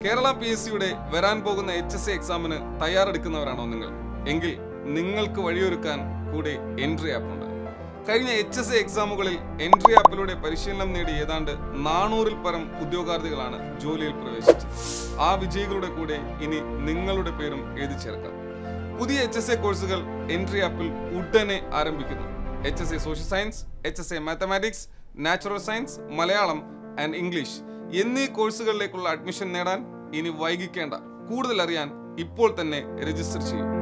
Kerala P S സിയുടെ വരാൻ പോകുന്ന എച്ച് എസ് എ എക്സാമിന് തയ്യാറെടുക്കുന്നവരാണോ നിങ്ങൾ എങ്കിൽ നിങ്ങൾക്ക് വഴിയൊരുക്കാൻ കൂടെ എൻട്രി ആപ്പ് ഉണ്ട് കഴിഞ്ഞ എച്ച് എസ് എ എക്സാമുകളിൽ എൻട്രി ആപ്പിലൂടെ പരിശീലനം നേടിയ ഏതാണ്ട് നാനൂറിൽ പരം ഉദ്യോഗാർത്ഥികളാണ് ജോലിയിൽ പ്രവേശിച്ചത് ആ വിജയികളുടെ കൂടെ ഇനി നിങ്ങളുടെ പേരും എഴുതി ചേർക്കാം പുതിയ എച്ച് എസ് എ കോഴ്സുകൾ എൻട്രി ആപ്പിൽ ഉടനെ ആരംഭിക്കുന്നു H S A social science H S A mathematics natural science Malayalam and English എന്നീ കോഴ്സുകളിലേക്കുള്ള അഡ്മിഷൻ നേടാൻ ഇനി വൈകിക്കേണ്ട കൂടുതൽ അറിയാൻ ഇപ്പോൾ തന്നെ രജിസ്റ്റർ ചെയ്യൂ